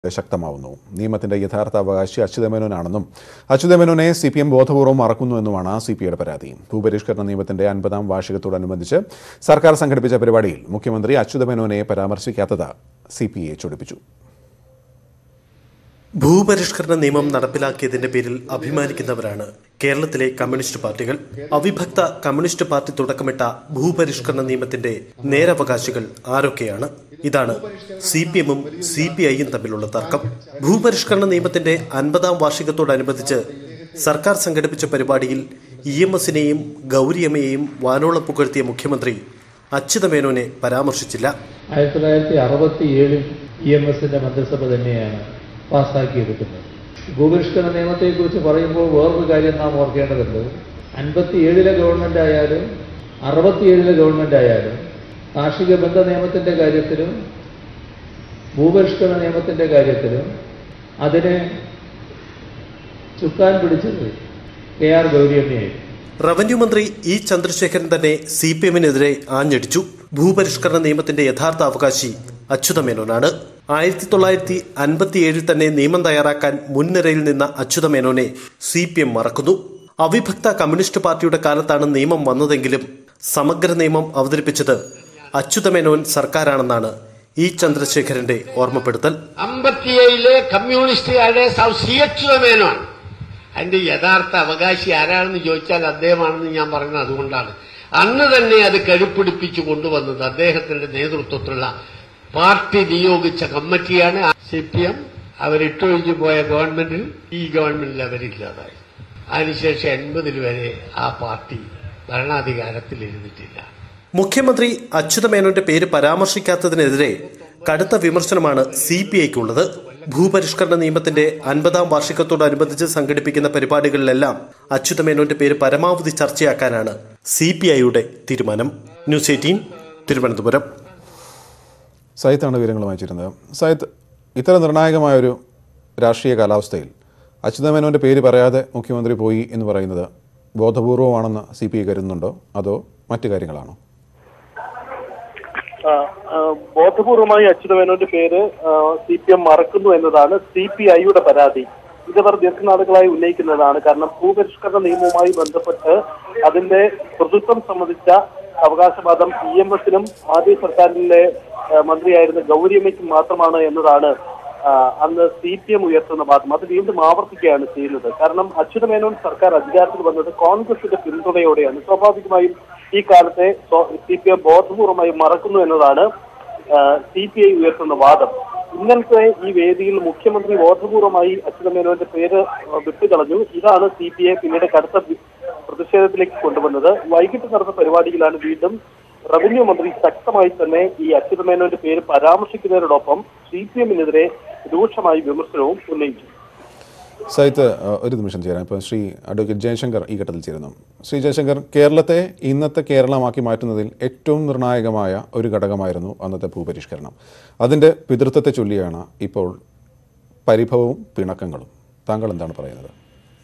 ശക്തമാവുന്നു നിയമത്തിന്റെ യഥാർത്ഥ അവകാശി അച്യുതമേനോനാണെന്നും അച്യുതമേനോനെ സി പി എം ബോധപൂർവ്വം മറക്കുന്നുവെന്നുമാണ് സി പി ഐയുടെ പരാതി ഭൂപരിഷ്കരണ നിയമത്തിന്റെ അൻപതാം വാർഷികത്തോടനുബന്ധിച്ച് സർക്കാർ സംഘടിപ്പിച്ച പരിപാടിയിൽ മുഖ്യമന്ത്രി അച്യുതമേനോനെ പരാമർശിക്കാത്തത് സി പി ഐ ചൊടിപ്പിച്ചു ഭൂപരിഷ്കരണ നിയമം നടപ്പിലാക്കിയതിന്റെ പേരിൽ അഭിമാനിക്കുന്നവരാണ് കേരളത്തിലെ കമ്മ്യൂണിസ്റ്റ് പാർട്ടികൾ അവിഭക്ത കമ്മ്യൂണിസ്റ്റ് പാർട്ടി തുടക്കമിട്ട ഭൂപരിഷ്കരണ നിയമത്തിന്റെ നേരവകാശികൾ ആരൊക്കെയാണ് ഇതാണ് സി പി എമ്മും സി പി ഐയും തമ്മിലുള്ള തർക്കം ഭൂപരിഷ്കരണ നിയമത്തിന്റെ അൻപതാം വാർഷികത്തോടനുബന്ധിച്ച് സർക്കാർ സംഘടിപ്പിച്ച പരിപാടിയിൽ ഇ എം എസിനെയും ഗൗരിയമ്മയെയും വാനോളം പുകഴ്ത്തിയ മുഖ്യമന്ത്രി അച്യുതമേനോനെ പരാമർശിച്ചില്ല ആയിരത്തി തൊള്ളായിരത്തി അറുപത്തി ഏഴിൽ ഇ എം എസിന്റെ മന്ത്രിസഭ തന്നെയാണ് പാസ്സാക്കിയെടുക്കുന്നത് ഭൂപരിഷ്കരണ നിയമത്തെക്കുറിച്ച് പറയുമ്പോൾ വേറൊരു കാര്യം നാം ഓർക്കേണ്ടതുണ്ട് അൻപത്തി ഏഴിലെ ഗവൺമെന്റ് ആയാലും അറുപത്തിയേഴിലെ ഗവൺമെന്റ് ആയാലും കാർഷിക ബന്ധ നിയമത്തിന്റെ കാര്യത്തിലും ഭൂപരിഷ്കരണ നിയമത്തിന്റെ കാര്യത്തിലും അതിനെ ചുക്കാൻ പിടിച്ചത് കെ ആർ ഗൗരിയമ്മയായിരുന്നു റവന്യൂ മന്ത്രി ഇ ചന്ദ്രശേഖരൻ തന്നെ സി പി എമ്മിനെതിരെ ആഞ്ഞടിച്ചു ഭൂപരിഷ്കരണ നിയമത്തിന്റെ യഥാർത്ഥ അവകാശി അച്യുതമേനോനാണ് ആയിരത്തി തൊള്ളായിരത്തി അൻപത്തിയേഴിൽ തന്നെ നിയമം തയ്യാറാക്കാൻ മുൻനിരയിൽ നിന്ന അച്യുതമേനോനെ സി പി എം മറക്കുന്നു അവിഭക്ത കമ്മ്യൂണിസ്റ്റ് പാർട്ടിയുടെ കാലത്താണ് നിയമം വന്നതെങ്കിലും സമഗ്ര നിയമം അവതരിപ്പിച്ചത് അച്യുതമേനോൻ സർക്കാരാണെന്നാണ് ഇ ചന്ദ്രശേഖരന്റെ ഓർമ്മപ്പെടുത്തൽ അമ്പത്തിയേഴിലെ കമ്മ്യൂണിസ്റ്റുകാരുടെ സൗ സി എച്ച് മേനോൻ അതിന്റെ യഥാർത്ഥ അവകാശി ആരാണെന്ന് ചോദിച്ചാൽ അദ്ദേഹമാണെന്ന് ഞാൻ പറയുന്നത് അതുകൊണ്ടാണ് അന്ന് തന്നെ അത് കരുപ്പിടിപ്പിച്ചു കൊണ്ടുവന്നത് അദ്ദേഹത്തിന്റെ നേതൃത്വത്തിലുള്ള പാർട്ടി നിയോഗിച്ച കമ്മിറ്റിയാണ് സി പി എം അവരിട്ടൊഴിഞ്ഞു പോയ ഗവൺമെന്റിൽ ഈ ഗവൺമെന്റിൽ അവരില്ലാതായി അതിനുശേഷം എൺപതിൽ വരെ ആ പാർട്ടി ഭരണാധികാരത്തിൽ ഇരുന്നിട്ടില്ല മുഖ്യമന്ത്രി അച്യുതമേനോന്റെ പേര് പരാമർശിക്കാത്തതിനെതിരെ കടുത്ത വിമർശനമാണ് സി പി ഐക്കുള്ളത് ഭൂപരിഷ്കരണ നിയമത്തിന്റെ അൻപതാം വാർഷികത്തോടനുബന്ധിച്ച് സംഘടിപ്പിക്കുന്ന പരിപാടികളിലെല്ലാം അച്യുതമേനോന്റെ പേര് പരമാവധി ചർച്ചയാക്കാനാണ് സി പി ഐയുടെ തീരുമാനം ന്യൂസ് എയ്റ്റീൻ തിരുവനന്തപുരം സയത്താണ് വിവരങ്ങൾ വായിച്ചിരുന്നത് സയത്ത് ഇത്ര നിർണായകമായ ഒരു രാഷ്ട്രീയ കാലാവസ്ഥയിൽ അച്യുതമേനോന്റെ പേര് പറയാതെ മുഖ്യമന്ത്രി പോയി എന്ന് പറയുന്നത് ബോധപൂർവമാണെന്ന് സി പി ഐ കരുതുന്നുണ്ടോ അതോ മറ്റു കാര്യങ്ങളാണോ ആ, ആ, ബോധപൂർവമായി അച്യുതമേനോന്റെ പേര് സി പി എം മറക്കുന്നു എന്നതാണ് സി പി ഐയുടെ പരാതി ഇതവർ ദീർഘനാളുകളായി ഉന്നയിക്കുന്നതാണ് കാരണം ഭൂപരിഷ്കരണ നിയമവുമായി ബന്ധപ്പെട്ട് അതിന്റെ പ്രതിത്വം സംബന്ധിച്ച അവകാശവാദം ഇ എം എസിനും ആദ്യ സർക്കാരിലെ ആ, മന്ത്രിയായിരുന്ന ഗൗരിയമ്മയ്ക്കും മാത്രമാണ് എന്നതാണ് ആ, അന്ന് സി പി എം ഉയർത്തുന്ന വാദം അത് വീണ്ടും ആവർത്തിക്കുകയാണ് ചെയ്യുന്നത് കാരണം അച്യുതമേനോൻ സർക്കാർ അധികാരത്തിൽ വന്നത് കോൺഗ്രസിന്റെ പിന്തുണയോടെയാണ് സ്വാഭാവികമായും ഈ കാലത്തെ സി പി എം ബോധപൂർവമായി മറക്കുന്നു എന്നതാണ് സി പി ഐ ഉയർത്തുന്ന വാദം ഇന്നലത്തെ ഈ വേദിയിൽ മുഖ്യമന്ത്രി ബോധപൂർവമായി അച്യുതമേനോന്റെ പേര് ആ, വിട്ടുകളഞ്ഞു ഇതാണ് സി പി ഐ പിന്നീട് കടുത്ത വി- പ്രതിഷേധത്തിലേക്ക് കൊണ്ടുവന്നത് വൈകിട്ട് നടന്ന പരിപാടിയിലാണ് വീണ്ടും റവന്യൂ മന്ത്രി ശക്തമായി തന്നെ ഈ അച്യുതമേനോന്റെ പേര് പരാമർശിക്കുന്നതിനോടൊപ്പം സി പി എമ്മിനെതിരെ രൂക്ഷമായി വിമർശനവും ഉന്നയിച്ചു സൈത്ത് അഹ്, ഒരു നിമിഷം ചേരാം ഇപ്പോൾ ശ്രീ അഡ്വക്കേറ്റ് ജയശങ്കർ ഈ ഘട്ടത്തിൽ ചേരുന്നു ശ്രീ ജയശങ്കർ കേരളത്തെ ഇന്നത്തെ കേരളമാക്കി മാറ്റുന്നതിൽ ഏറ്റവും നിർണായകമായ ഒരു ഘടകമായിരുന്നു അന്നത്തെ ഭൂപരിഷ്കരണം അതിൻ്റെ പിതൃത്വത്തെ ചൊല്ലിയാണ് ഇപ്പോൾ പരിഭവവും പിണക്കങ്ങളും താങ്കൾ എന്താണ് പറയുന്നത്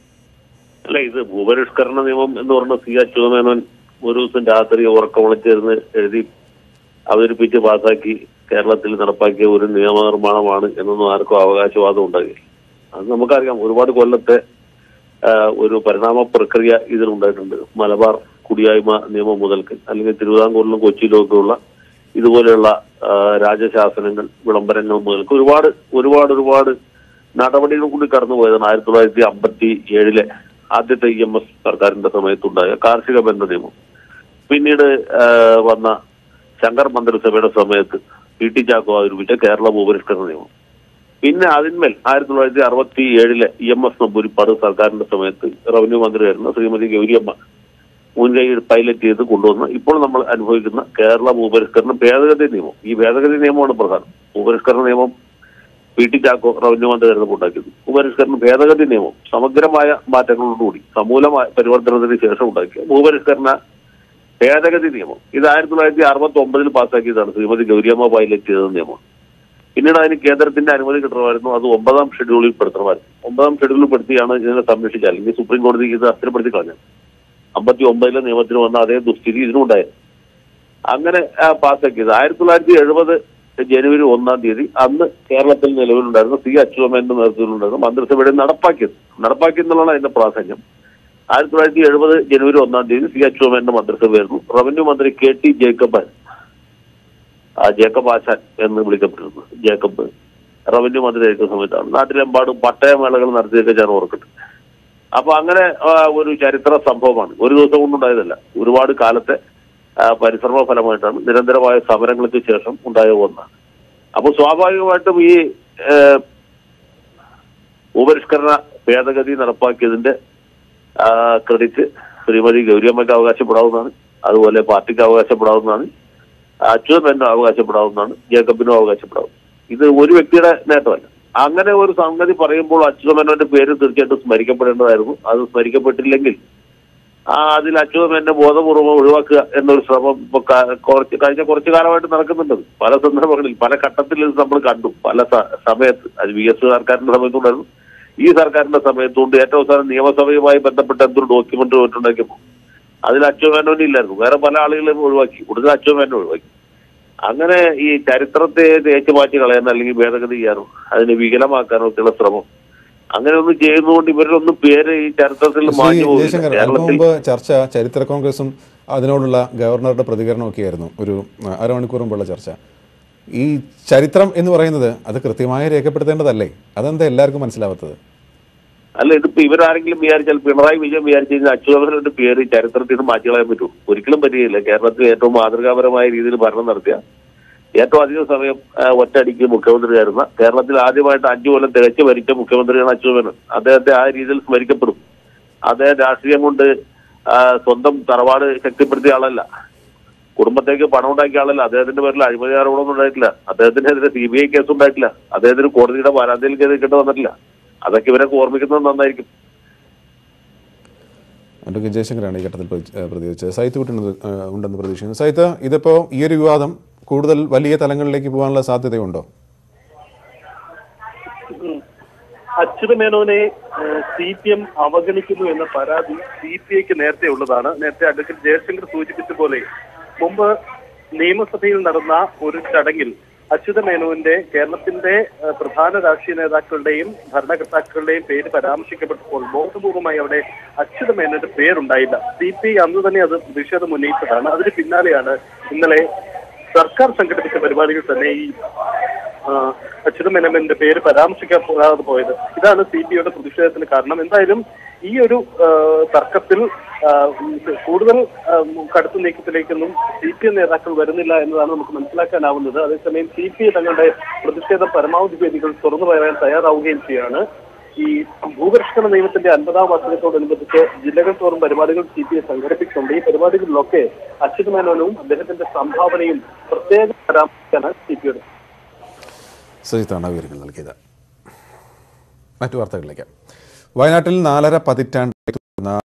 അല്ല ഇത് ഭൂപരിഷ്കരണ നിയമം എന്ന് പറഞ്ഞ സി അച്യുതമേനോൻ ഒരു ദിവസം രാത്രി ഉറക്കമുളച്ചിരുന്ന് എഴുതി അവതരിപ്പിച്ച് പാസാക്കി കേരളത്തിൽ നടപ്പാക്കിയ ഒരു നിയമനിർമ്മാണമാണ് എന്നൊന്നും ആർക്കും അവകാശവാദം ഉണ്ടാകില്ല അത് നമുക്കറിയാം ഒരുപാട് കൊല്ലത്തെ ആ, ഒരു പരിണാമ പ്രക്രിയ ഇതിലുണ്ടായിട്ടുണ്ട് മലബാർ കുടിയായ്മ നിയമം മുതൽക്ക് അല്ലെങ്കിൽ തിരുവിതാംകൂറിലും കൊച്ചിയിലും ഒക്കെ ഉള്ള ഇതുപോലെയുള്ള ആ, രാജശാസനങ്ങൾ വിളംബരങ്ങൾ മുതൽക്ക് ഒരുപാട് ഒരുപാട് ഒരുപാട് നടപടികൾ കൂടി കടന്നുപോയതാണ് ആയിരത്തി തൊള്ളായിരത്തി അമ്പത്തി ഏഴിലെ ആദ്യത്തെ ഇ എം എസ് സർക്കാരിന്റെ സമയത്തുണ്ടായ കാർഷിക ബന്ധ നിയമം പിന്നീട് ആ, വന്ന ശങ്കർ മന്ത്രിസഭയുടെ സമയത്ത് പി ടി ചാക്കോ അവതരിപ്പിച്ച കേരള ഭൂപരിഷ്കരണ നിയമം പിന്നെ അതിന്മേൽ ആയിരത്തി തൊള്ളായിരത്തി അറുപത്തി ഏഴിലെ ഇ എം എസ് നമ്പൂരിപ്പാട് സർക്കാരിന്റെ സമയത്ത് റവന്യൂ മന്ത്രിയായിരുന്ന ശ്രീമതി ഗൗരിയമ്മ മുൻകൈ പൈലറ്റ് ചെയ്ത് കൊണ്ടുവന്ന ഇപ്പോൾ നമ്മൾ അനുഭവിക്കുന്ന കേരള ഭൂപരിഷ്കരണ ഭേദഗതി നിയമം ഈ ഭേദഗതി നിയമമാണ് പ്രധാനം ഭൂപരിഷ്കരണ നിയമം പി ടി ചാക്കോ റവന്യൂ മന്ത്രിയായിരുന്നു ഉണ്ടാക്കിയത് ഭൂപരിഷ്കരണ ഭേദഗതി നിയമം സമഗ്രമായ മാറ്റങ്ങളോടുകൂടി സമൂലമായ പരിവർത്തനത്തിന് ശേഷം ഉണ്ടാക്കിയ ഭൂപരിഷ്കരണ ഭേദഗതി നിയമം ഇത് ആയിരത്തി തൊള്ളായിരത്തി അറുപത്തി ഒമ്പതിൽ പാസ്സാക്കിയതാണ് ശ്രീമതി ഗൗരിയമ്മ പൈലറ്റ് ചെയ്ത നിയമം പിന്നീട് അതിന് കേന്ദ്രത്തിന്റെ അനുമതി കിട്ടണമായിരുന്നു അത് ഒമ്പതാം ഷെഡ്യൂളിൽ പെടുത്തണമായിരുന്നു ഒമ്പതാം ഷെഡ്യൂളിൽ പെടുത്തിയാണ് ഇതിനെ സംരക്ഷിച്ചത് അല്ലെങ്കിൽ സുപ്രീം കോടതി ഇത് അസ്ഥിരപ്പെടുത്തി കളഞ്ഞത് അമ്പത്തി ഒമ്പതിലെ നിയമത്തിന് വന്ന അതേ ദുസ്ഥിതി ഇതിനുണ്ടായിരുന്നു അങ്ങനെ ആ, പാസ്സാക്കിയത് ആയിരത്തി തൊള്ളായിരത്തി എഴുപത് ജനുവരി ഒന്നാം തീയതി അന്ന് കേരളത്തിൽ നിലവിലുണ്ടായിരുന്ന സി അച്യുതമേന്റെ നേതൃത്വത്തിലുണ്ടായിരുന്ന മന്ത്രിസഭയുടെ നടപ്പാക്കിയത് നടപ്പാക്കി എന്നുള്ളതാണ് അതിന്റെ പ്രാധാന്യം ആയിരത്തി തൊള്ളായിരത്തി എഴുപത് ജനുവരി ഒന്നാം തീയതി സി അച്യുതമേന്റെ മന്ത്രിസഭയായിരുന്നു റവന്യൂ മന്ത്രി കെ ടി ജേക്കബ് ആ ജേക്കബ് ആശാൻ എന്ന് വിളിക്കപ്പെട്ടിരുന്നു ജേക്കബ് റവന്യൂ മന്ത്രിയായിരിക്കുന്ന സമയത്താണ് നാട്ടിലെമ്പാടും പട്ടയമേളകൾ നടത്തിയൊക്കെ ഞാൻ ഓർക്കട്ടെ അപ്പൊ അങ്ങനെ ആ, ഒരു ചരിത്ര സംഭവമാണ് ഒരു ദിവസം കൊണ്ടുണ്ടായതല്ല ഒരുപാട് കാലത്തെ ആ, പരിശ്രമ ഫലമായിട്ടാണ് നിരന്തരമായ സമരങ്ങൾക്ക് ശേഷം ഉണ്ടായ ഒന്നാണ് അപ്പൊ സ്വാഭാവികമായിട്ടും ഈ ഏഹ്, ഭൂപരിഷ്കരണ ഭേദഗതി നടപ്പാക്കിയതിന്റെ ആ, ക്രെഡിറ്റ് ശ്രീമതി ഗൗരിയമ്മയ്ക്ക് അവകാശപ്പെടാവുന്നതാണ് അതുപോലെ പാർട്ടിക്ക് അവകാശപ്പെടാവുന്നതാണ് അച്യുതനും അവകാശപ്പെടാവുന്നതാണ് ജേക്കബിനും അവകാശപ്പെടാവും ഇത് ഒരു വ്യക്തിയുടെ നേട്ടമല്ല അങ്ങനെ ഒരു സംഗതി പറയുമ്പോൾ അച്യുതമേനോന്റെ പേര് തീർച്ചയായിട്ടും സ്മരിക്കപ്പെടേണ്ടതായിരുന്നു അത് സ്മരിക്കപ്പെട്ടില്ലെങ്കിൽ ആ അതിൽ അച്യുതമേനെ ബോധപൂർവ്വം ഒഴിവാക്കുക എന്നൊരു ശ്രമം ഇപ്പൊ ക- കുറച്ച് കഴിഞ്ഞ കുറച്ചു കാലമായിട്ട് നടക്കുന്നുണ്ട് പല സന്ദർഭങ്ങളിൽ പല ഘട്ടത്തിൽ ഇത് നമ്മൾ കണ്ടു പല സ- സമയത്ത് അത് വി എസ് സർക്കാരിന്റെ സമയത്തുണ്ടായിരുന്നു ഈ സർക്കാരിന്റെ സമയത്തുണ്ട് ഏറ്റവും അവസാനം നിയമസഭയുമായി ബന്ധപ്പെട്ട എന്തൊരു ഡോക്യുമെന്റ് പോയിട്ടുണ്ടാക്കിയപ്പോൾ അതിൽ അച്യുതമേനോൻ ഇല്ലായിരുന്നു വേറെ പല ആളുകളെയും ഒഴിവാക്കി കൂടുതൽ അച്യുതമേനെ ഒഴിവാക്കി അങ്ങനെ ഈ ചരിത്രത്തെ തേച്ചു മാറ്റി കളയാൻ അല്ലെങ്കിൽ ഭേദഗതി ചെയ്യാനോ അതിനെ വികലമാക്കാനോ ഒക്കെയുള്ള ശ്രമം അങ്ങനെ ഒന്നും ചെയ്യുന്നതുകൊണ്ട് ഇവരിലൊന്നും പേര് ഈ ചരിത്രത്തിൽ ശ്രീ മാഞ്ഞു പോകില്ല ജയശങ്കർ അല്പം കേരളത്തിൽ മുമ്പ് ചർച്ച ചരിത്ര കോൺഗ്രസും അതിനോടുള്ള ഗവർണറുടെ പ്രതികരണമൊക്കെ ആയിരുന്നു ഒരു ആ, അരമണിക്കൂർ മുമ്പുള്ള ചർച്ച ഈ ചരിത്രം എന്ന് പറയുന്നത് അത് കൃത്യമായി രേഖപ്പെടുത്തേണ്ടതല്ലേ അതെന്താ എല്ലാവർക്കും മനസ്സിലാവാത്തത് അല്ല ഇതിപ്പോ ഇവരാരെങ്കിലും വിചാരിച്ചാൽ പിണറായി വിജയൻ വിചാരിച്ചു കഴിഞ്ഞാൽ അച്യുതമേനോന്റെ പേര് ചരിത്രത്തിൽ നിന്ന് മാറ്റി കളയാൻ പറ്റും ഒരിക്കലും പറ്റുകയില്ല കേരളത്തിൽ ഏറ്റവും മാതൃകാപരമായ രീതിയിൽ ഭരണം നടത്തിയ ഏറ്റവും അധികം സമയം ആ, ഒറ്റയടിക്ക് മുഖ്യമന്ത്രിയായിരുന്ന കേരളത്തിൽ ആദ്യമായിട്ട് അഞ്ചു കൊല്ലം തികച്ചു ഭരിച്ച മുഖ്യമന്ത്രിയാണ് അച്യുതമേനോൻ അദ്ദേഹത്തെ ആ രീതിയിൽ സ്മരിക്കപ്പെടും അദ്ദേഹം രാഷ്ട്രീയം കൊണ്ട് ആ, സ്വന്തം തറവാട് ശക്തിപ്പെടുത്തിയ ആളല്ല കുടുംബത്തേക്ക് പണം ഉണ്ടാക്കിയ ആളല്ല അദ്ദേഹത്തിന്റെ പേരിൽ അഴിമതി ആരോപണമൊന്നും ഉണ്ടായിട്ടില്ല അദ്ദേഹത്തിനെതിരെ സി ബി ഐ കേസ് ഉണ്ടായിട്ടില്ല അദ്ദേഹത്തിന് കോടതിയുടെ പരാതിയിൽ കേൾക്കേണ്ടി വന്നിട്ടില്ല അതൊക്കെ ഇവരൊക്കെ ഓർമ്മിക്കുന്നത് നന്നായിരിക്കും അഡ്വക്കേറ്റ് ജയശങ്കറാണ് ഈ ഘട്ടത്തിൽ പ്രതി- ഏഹ് പ്രതികരിച്ചത് സൈത്ത് കുട്ടി ഉണ്ടെന്ന് പ്രതീക്ഷിക്കുന്നു സൈത്ത് ഇതിപ്പോൾ ഈ ഒരു വിവാദം കൂടുതൽ വലിയ തലങ്ങളിലേക്ക് പോകാനുള്ള സാധ്യതയുണ്ടോ അച്യുത മേനോനെ സി പി എം അവഗണിക്കുന്നു എന്ന പരാതി സി പി ഐക്ക് നേരത്തെ ഉള്ളതാണ് നേരത്തെ അഡ്വക്കേറ്റ് ജയശങ്കർ സൂചിപ്പിച്ച പോലെ മുമ്പ് നിയമസഭയിൽ നടന്ന ഒരു ചടങ്ങിൽ അച്യുത മേനോന്റെ കേരളത്തിന്റെ ഏഹ്, പ്രധാന രാഷ്ട്രീയ നേതാക്കളുടെയും ഭരണകർത്താക്കളുടെയും പേര് പരാമർശിക്കപ്പെട്ടപ്പോൾ ബോധപൂർവമായി അവിടെ അച്യുത മേനോന്റെ പേരുണ്ടായില്ല സി പി ഐ അന്ന് തന്നെ അത് പ്രതിഷേധം ഉന്നയിച്ചതാണ് അതിന് പിന്നാലെയാണ് ഇന്നലെ സർക്കാർ സംഘടിപ്പിച്ച പരിപാടികൾ തന്നെ ഈ ആ, അച്യുത മേനോന്റെ പേര് പരാമർശിക്കാതെ പോയത് ഇതാണ് സി പി ഐയുടെ പ്രതിഷേധത്തിന് കാരണം എന്തായാലും ഈ ഒരു ആ, തർക്കത്തിൽ ആ, ഉം, കൂടുതൽ ആ, ഉം, കടുത്ത നീക്കത്തിലേക്കൊന്നും സി പി എം നേതാക്കൾ വരുന്നില്ല എന്നതാണ് നമുക്ക് മനസ്സിലാക്കാനാവുന്നത് അതേസമയം സി പി ഐ തങ്ങളുടെ പ്രതിഷേധം പരമാവധി വേദികൾ തുറന്നു പറയാൻ തയ്യാറാവുകയും ചെയ്യാണ് ഈ ഭൂപരിഷ്കരണ നിയമത്തിന്റെ അൻപതാം വാർഷികത്തോടനുബന്ധിച്ച് ജില്ലകൾ തോറും പരിപാടികൾ സി പി ഐ സംഘടിപ്പിച്ചിട്ടുണ്ട് ഈ പരിപാടികളിലൊക്കെ അച്യുത മേനോനും അദ്ദേഹത്തിന്റെ സംഭാവനയും പ്രത്യേക പരാമർശിക്കാണ് സി പി ഐയുടെ സജിത്താണ് വിവരങ്ങൾ നൽകിയത് മറ്റു വാർത്തകളിലേക്ക് വയനാട്ടിൽ നാലര പതിറ്റാണ്ട്